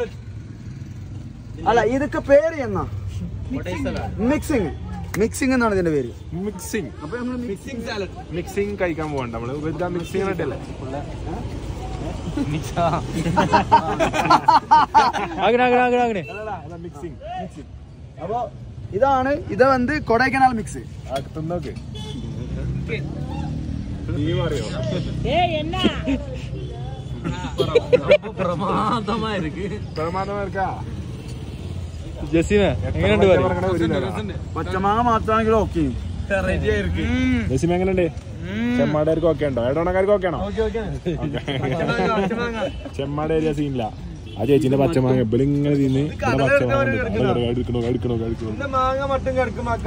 [SPEAKER 2] അല്ല ഇതൊക്കെ പേര് എന്നാ മിക്സിങ് മിക്സിംഗ് എന്നാണ് ഇതിന്റെ പേര്
[SPEAKER 1] മിക്സിംഗ്
[SPEAKER 2] അപ്പൊ നമ്മൾ മിക്സിംഗ് സാലഡ്
[SPEAKER 1] മിക്സിംഗ് കഴിക്കാൻ പോകണ്ട നമ്മള് ഇവരുടെ മിക്സിംഗ് ആയിട്ടല്ലേ മിക്സിംഗ്
[SPEAKER 2] അപ്പൊ ഇതാണ് ഇത് വന്ന് കൊടൈക്കനാൽ മിക്സ്
[SPEAKER 1] തിന്നോക്ക് നീ അറിയോ പ്രമാദമായിരിക്കാ
[SPEAKER 6] ജസീമ
[SPEAKER 1] എങ്ങനെയുണ്ട്
[SPEAKER 2] പച്ചമാങ്ങ മാത്രമാണെങ്കിലും ഓക്കെ
[SPEAKER 1] ജസിമ എങ്ങനെയുണ്ട് ചെമ്മാടേർക്ക് ഒക്കെ ഉണ്ടോ ഏടോണക്കാർക്ക് ഒക്കെ ആണോ ചെമ്മാട് ഏരിയ സീനില്ല ആ ചേച്ചിന്റെ പച്ചമാങ്ങ എപ്പോഴും ഇങ്ങനെ തിന്ന് ഇവിടെ പച്ചമാങ്ങ എടുക്കണോ എടുക്കണോ എടുക്കണോ
[SPEAKER 6] മാങ്ങ മട്ടും കിടക്കുമാക്ക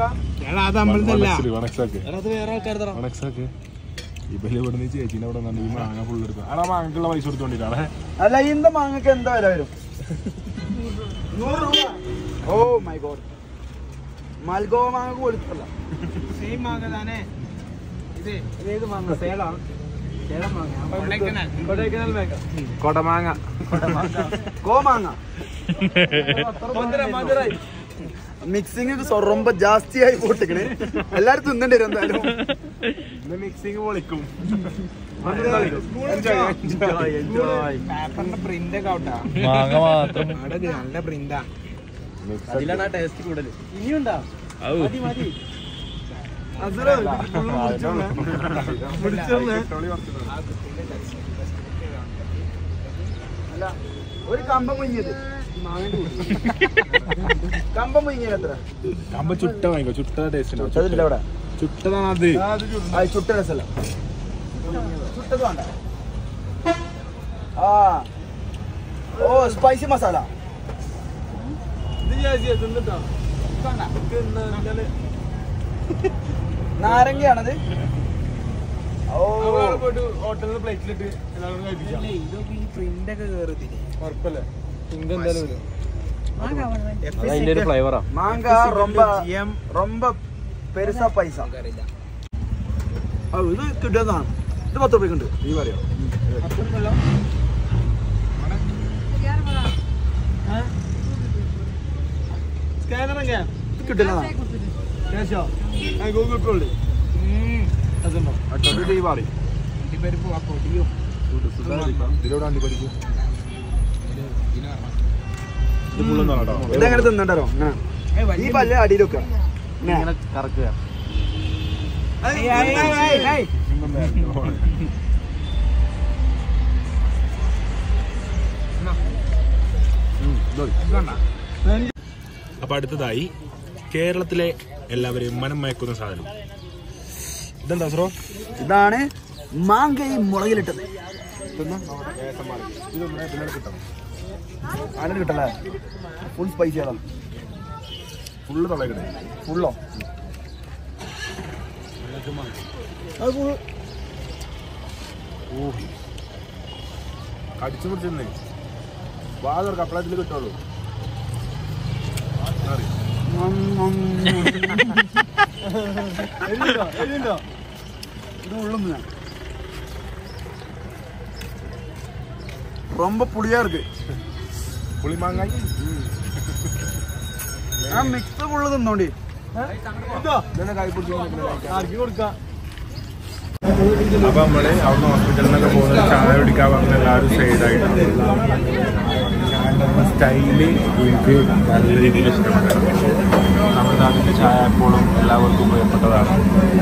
[SPEAKER 1] വണക്സാക്ക് ഇവല് ഇവിടെ നിന്ന് ചേച്ചീന്റെ അവിടെ വന്നു ഈ മാങ്ങ ഫുള്ള് എടുക്കാം ആ മാങ്ങക്കുള്ള പൈസ കൊടുത്തോണ്ടിട്ടാണ്
[SPEAKER 2] അല്ല இந்த മാങ്ങക്ക് എന്താ വില വരും നൂറ് രൂപ ഓ മൈ ഗോഡ് മൽഗോവ മാങ്ങക്ക് കൊടുത്തല്ല
[SPEAKER 6] സെയിം മാങ്ങ താനേ ഇത്
[SPEAKER 2] ഏത് മാങ്ങ സേലാണ് സേലം മാങ്ങ
[SPEAKER 6] കൊടൈക്കനാൽ മാങ്ങ
[SPEAKER 1] കൊടമാങ്ങ
[SPEAKER 2] കോമാങ്ങ
[SPEAKER 6] മധുര മധുരായി
[SPEAKER 2] മിക്സിങ് ரொம்ப ജാസ്തിയായി പോട്ടിക്കണേ എല്ലാരും തിന്നണ്ടി വരും എന്തായാലും
[SPEAKER 1] ഇത് മിക്സിങ് പൊളിക്കും
[SPEAKER 6] പേപ്പറിന്റെ പ്രിന്റ് ഒക്കെ ഔട്ടാ
[SPEAKER 8] മാങ്ങ മാത്രം
[SPEAKER 6] അവിടെ നല്ല പ്രിന്റാ
[SPEAKER 8] അതിലാണ് ആ ടേസ്റ്റ് കൂടുതൽ
[SPEAKER 6] ഇനിയുണ്ടാ മതി മതി
[SPEAKER 2] അല്ല ഒരു കമ്പം മുങ്ങിയത് കമ്പം മുങ്ങിയത് എത്ര
[SPEAKER 1] കമ്പ ചുട്ട വാങ്ങിക്കോ ചുട്ട ടേസ്റ്റ്
[SPEAKER 2] അതില്ല അവിടെ
[SPEAKER 1] ചുട്ടതാണ് അത്
[SPEAKER 2] ആ ചുട്ട രസമല്ല ചുട്ടത് വേണ്ട ആ ഓ സ്പൈസി മസാല നാരങ്ങയാണത് ഓ
[SPEAKER 1] ഹോട്ടലിൽ പ്ലേറ്റിലിട്ട് എല്ലാവരും കഴിപ്പിക്കാം
[SPEAKER 6] ഇതൊക്കെ ഈ പ്രിന്റ് ഒക്കെ കേറുത്തില്ലേ
[SPEAKER 1] ഉറപ്പല്ലേ
[SPEAKER 6] എന്തായാലും വരും
[SPEAKER 8] അതിന്റെ ഒരു ഫ്ലേവറാ
[SPEAKER 2] മാങ്ക ரொம்ப ரொம்ப പെരുസ പൈസ ആ, ഇത് കിട്ടുന്നതാണ് ഇത് പത്ത് രൂപയ്ക്ക് ഉണ്ട് നീ പറയോ
[SPEAKER 6] സ്കാനർ എങ്ങനെയാ
[SPEAKER 2] ഇത് കിട്ടുന്നതാണ്
[SPEAKER 6] ഗൂഗിൾ പേ ഉണ്ട്
[SPEAKER 1] ഈ പാറി
[SPEAKER 6] അണ്ടിപ്പരിപ്പ് ആ പൊടിയും
[SPEAKER 1] ഇതിലൂടെ അണ്ടിപ്പരിക്കും ഇത് ഫുള്ളൊന്നും കേട്ടോ
[SPEAKER 2] ഇതെങ്ങനെ തിന്നണ്ടോ അങ്ങനെ ഈ പല്ല് അടിയിൽ വെക്കുക
[SPEAKER 8] ഇങ്ങനെ കറക്കുക
[SPEAKER 1] അപ്പൊ അടുത്തതായി കേരളത്തിലെ എല്ലാവരെയും മനം മയക്കുന്ന സാധനം ഇതെന്താ സറോ
[SPEAKER 2] ഇതാണ് മാങ്കയും മുളകിലിട്ടത് ആരും കിട്ടല്ലേ ഫുൾ സ്പൈസി ആണ്
[SPEAKER 1] ഫുള്ള് തൊള്ളയിടേ
[SPEAKER 2] ഫുള്ളോ
[SPEAKER 1] ഓ കടിച്ചു പിടിച്ചെന്നേ വാ തുറക്ക അപ്പളത്തിൽ കിട്ടുള്ളൂ മാറി.
[SPEAKER 2] ഇത് ഉള്ളുന്ന ரொம்ப புளியா இருக்கு
[SPEAKER 1] പുളിമാങ്ങായി
[SPEAKER 2] ആ മിക്സ് ഫുള്ള് തിന്നോണ്ടി
[SPEAKER 1] അപ്പൊ നമ്മള് അവിടുന്ന് ഹോസ്പിറ്റലിൽ നിന്നൊക്കെ പോകുന്നത് ചായ കുടിക്കാൻ പറഞ്ഞ എല്ലാവരും സൈഡായിട്ടാണ് സ്റ്റൈല് എനിക്ക് നല്ല രീതിയിൽ ഇഷ്ടപ്പെട്ടു തമിഴ്നാട്ടിലെ ചായ എപ്പോഴും എല്ലാവർക്കും പ്രിയപ്പെട്ടതാണ്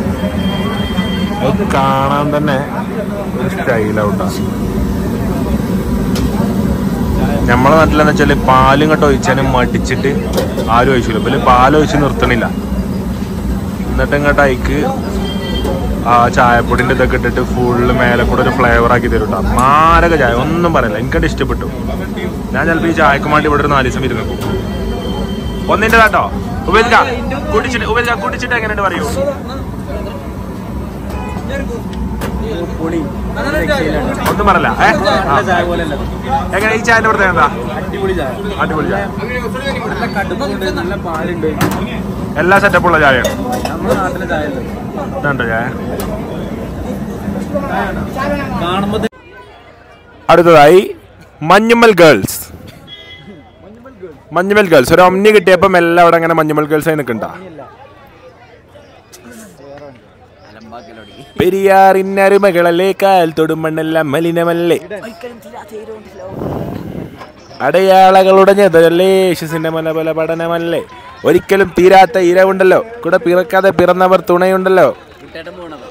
[SPEAKER 1] അത് കാണാൻ തന്നെ ഒരു സ്റ്റൈലൗട്ടാണ് നമ്മളെ നാട്ടിലെന്ന് വെച്ചാൽ പാലും ഇങ്ങോട്ട് ഒഴിച്ചാലും മടിച്ചിട്ട് ആരും ഒഴിച്ചില്ല പിന്നെ പാൽ ഒഴിച്ച് നിർത്തണില്ല എന്നിട്ട് ഇങ്ങോട്ട് അയക്ക് ആ ചായപ്പൊടിന്റെ ഇതൊക്കെ ഇട്ടിട്ട് ഫുള്ള് മേലെ കൂടെ ഒരു ഫ്ലേവർ ആക്കി തരും കേട്ടോ മാരക ചായ ഒന്നും പറയില്ല എനിക്കത് ഇഷ്ടപ്പെട്ടു ഞാൻ ചിലപ്പോൾ ഈ ചായക്ക് വേണ്ടി ഇവിടെ ഒരു നാല് ദിവസം ഇരുന്ന് പോകും ഒന്നിന്റെ കേട്ടോ ഉപയോഗിക്ക കുടിച്ചിട്ട് ഉപയോഗിക്ക കുടിച്ചിട്ട് എങ്ങനെയുണ്ട് പറയൂ ഒന്നും പറയല്ല ഏ ആ.
[SPEAKER 8] ചായ പോലെ അല്ല
[SPEAKER 1] എങ്ങനെ ഈ ചായന്റെ പ്രത്യേകത എന്താ
[SPEAKER 8] അടിപൊളി ചായ
[SPEAKER 1] അടിപൊളി ചായ
[SPEAKER 8] നല്ല കടുപ്പുണ്ട് നല്ല പാലുണ്ട്
[SPEAKER 1] എല്ലാ സെറ്റപ്പുള്ള ചായയാണ്
[SPEAKER 8] നമ്മുടെ നാട്ടിലെ ചായ അല്ലേ
[SPEAKER 1] ഇതുണ്ടോ ചായ
[SPEAKER 8] കാണുമ്പോ
[SPEAKER 1] അടുത്തതായി മഞ്ഞുമ്മൽ ഗേൾസ് മഞ്ഞുമൽ ഗേൾസ് ഒരു ഒമ്നി കിട്ടിയപ്പോ മെല്ലെ അവിടെ അങ്ങനെ മഞ്ഞുമൽ ഗേൾസ് ആയി നിൽക്കണ്ട പെരിയാറിന്നരുമകളല്ലേ കാൽ തൊടുമണ്ണെല്ലാം മലിനമല്ലേ അടയാളകളുടെ ഞെതലല്ലേ യേശുസിന്റെ മലബല പഠനമല്ലേ ഒരിക്കലും തീരാത്ത ഇരവുണ്ടല്ലോ കൂടെ പിറക്കാതെ പിറന്നവർ തുണയുണ്ടല്ലോ